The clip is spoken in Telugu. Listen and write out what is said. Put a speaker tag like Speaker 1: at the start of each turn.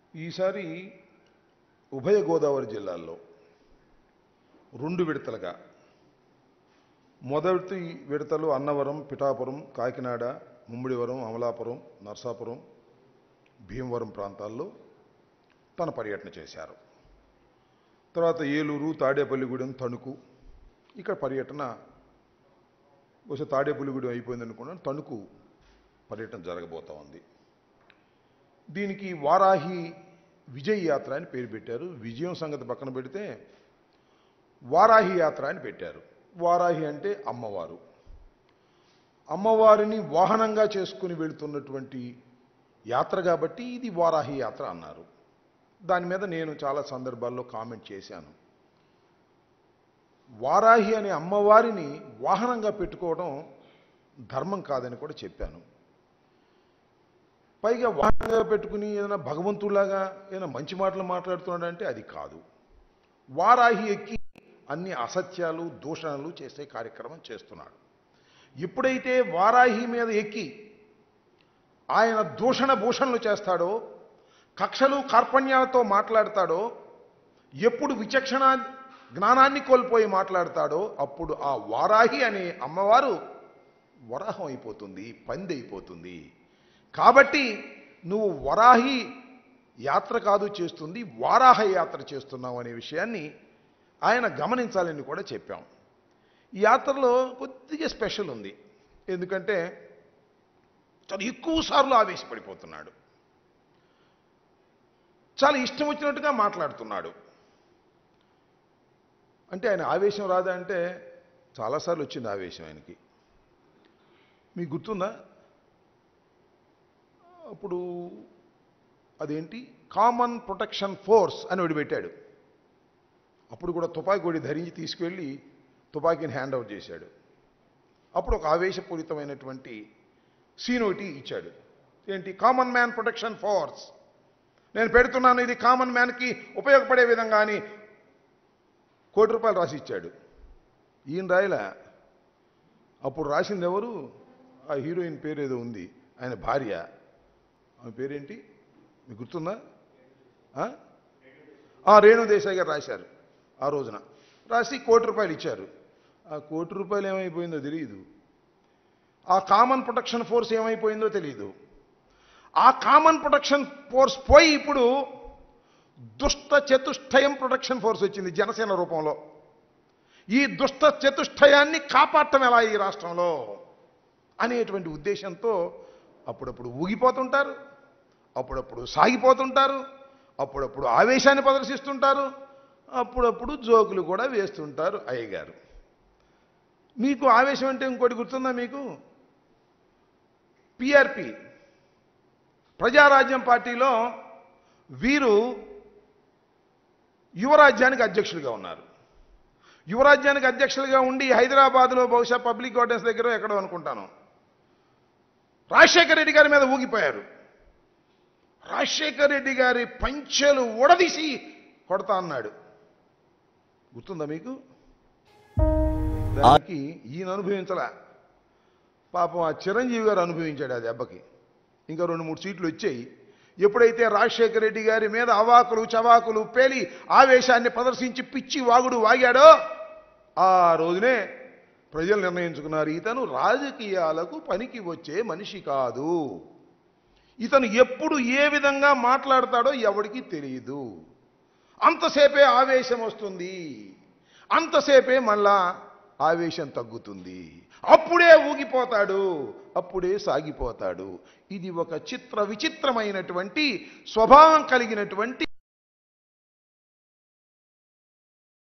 Speaker 1: ఈసారి ఉభయ గోదావరి జిల్లాల్లో రెండు విడతలుగా మొదటి విడతలు అన్నవరం పిఠాపురం కాకినాడ ముమ్మిడివరం అమలాపురం నర్సాపురం భీమవరం ప్రాంతాల్లో తన పర్యటన చేశారు తర్వాత ఏలూరు తాడేపల్లిగూడెం తణుకు ఇక్కడ పర్యటన బహుశా తాడేపల్లిగూడెం అయిపోయింది అనుకున్నాను తణుకు పర్యటన జరగబోతా ఉంది దీనికి వారాహి విజయ్ యాత్ర అని పేరు పెట్టారు విజయం సంగతి పక్కన పెడితే వారాహి యాత్ర అని పెట్టారు వారాహి అంటే అమ్మవారు అమ్మవారిని వాహనంగా చేసుకుని వెళుతున్నటువంటి యాత్ర కాబట్టి ఇది వారాహి యాత్ర అన్నారు దాని మీద నేను చాలా సందర్భాల్లో కామెంట్ చేశాను వారాహి అనే అమ్మవారిని వాహనంగా పెట్టుకోవడం ధర్మం కాదని కూడా చెప్పాను పైగా వాహనంగా పెట్టుకుని ఏదైనా భగవంతుడిలాగా ఏదైనా మంచి మాటలు మాట్లాడుతున్నాడంటే అది కాదు వారాహి ఎక్కి అన్ని అసత్యాలు దూషణలు చేసే కార్యక్రమం చేస్తున్నాడు ఎప్పుడైతే వారాహి మీద ఎక్కి ఆయన దూషణ భూషణలు చేస్తాడో కక్షలు కార్పణ్యాలతో మాట్లాడతాడో ఎప్పుడు విచక్షణ జ్ఞానాన్ని కోల్పోయి మాట్లాడతాడో అప్పుడు ఆ వారాహి అనే అమ్మవారు వరాహం అయిపోతుంది పంది అయిపోతుంది కాబట్టి నువ్వు వరాహి యాత్ర కాదు చేస్తుంది వారాహ యాత్ర చేస్తున్నావు అనే విషయాన్ని ఆయన గమనించాలని కూడా చెప్పాం ఈ యాత్రలో కొద్దిగా స్పెషల్ ఉంది ఎందుకంటే చాలా ఎక్కువ సార్లు ఆవేశపడిపోతున్నాడు చాలా ఇష్టం వచ్చినట్టుగా మాట్లాడుతున్నాడు అంటే ఆయన ఆవేశం రాదా అంటే చాలాసార్లు వచ్చింది ఆవేశం ఆయనకి మీకు గుర్తుందా అప్పుడు అదేంటి కామన్ ప్రొటెక్షన్ ఫోర్స్ అని ఒకటి పెట్టాడు అప్పుడు కూడా తుపాకీ కొడి ధరించి తీసుకువెళ్ళి తుపాకీని హ్యాండ్ అవుట్ చేశాడు అప్పుడు ఒక ఆవేశపూరితమైనటువంటి సీన్ ఒకటి ఇచ్చాడు ఏంటి కామన్ మ్యాన్ ప్రొటెక్షన్ ఫోర్స్ నేను పెడుతున్నాను ఇది కామన్ మ్యాన్కి ఉపయోగపడే విధంగా అని కోటి రూపాయలు రాసి ఇచ్చాడు ఈయన రాయలా అప్పుడు రాసింది ఎవరు ఆ హీరోయిన్ పేరు ఏదో ఉంది ఆయన భార్య ఆమె పేరేంటి మీకు గుర్తుందా ఆ? ఆ రేణు దేశాయ్ గారు రాశారు ఆ రోజున రాసి కోటి రూపాయలు ఇచ్చారు ఆ కోటి రూపాయలు ఏమైపోయిందో తెలియదు ఆ కామన్ ప్రొటెక్షన్ ఫోర్స్ ఏమైపోయిందో తెలియదు ఆ కామన్ ప్రొటెక్షన్ ఫోర్స్ పోయి ఇప్పుడు దుష్ట చతుష్టయం ప్రొటెక్షన్ ఫోర్స్ వచ్చింది జనసేన రూపంలో ఈ దుష్ట చతుష్టయాన్ని కాపాడటం ఎలా ఈ రాష్ట్రంలో అనేటువంటి ఉద్దేశంతో అప్పుడప్పుడు ఊగిపోతుంటారు అప్పుడప్పుడు సాగిపోతుంటారు అప్పుడప్పుడు ఆవేశాన్ని ప్రదర్శిస్తుంటారు అప్పుడప్పుడు జోకులు కూడా వేస్తుంటారు అయ్యగారు మీకు ఆవేశం అంటే ఇంకోటి గుర్తుందా మీకు పిఆర్పి ప్రజారాజ్యం పార్టీలో వీరు యువరాజ్యానికి అధ్యక్షులుగా ఉన్నారు యువరాజ్యానికి అధ్యక్షులుగా ఉండి హైదరాబాద్లో బహుశా పబ్లిక్ గార్డెన్స్ దగ్గర ఎక్కడో అనుకుంటాను రాజశేఖర రెడ్డి గారి మీద ఊగిపోయారు రాజశేఖర రెడ్డి గారి పంచెలు ఉడదీసి కొడతా అన్నాడు గుర్తుందా మీకు దానికి ఈయన అనుభవించలా పాపం ఆ చిరంజీవి గారు అనుభవించాడు ఆ దెబ్బకి ఇంకా రెండు మూడు సీట్లు వచ్చాయి ఎప్పుడైతే రాజశేఖర రెడ్డి గారి మీద అవాకులు చవాకులు పేలి ఆవేశాన్ని ప్రదర్శించి పిచ్చి వాగుడు వాగాడో ఆ రోజునే ప్రజలు నిర్ణయించుకున్నారు ఇతను రాజకీయాలకు పనికి వచ్చే మనిషి కాదు ఇతను ఎప్పుడు ఏ విధంగా మాట్లాడతాడో ఎవడికి తెలియదు అంతసేపే ఆవేశం వస్తుంది అంతసేపే మళ్ళా ఆవేశం తగ్గుతుంది అప్పుడే ఊగిపోతాడు అప్పుడే సాగిపోతాడు ఇది ఒక చిత్ర విచిత్రమైనటువంటి స్వభావం కలిగినటువంటి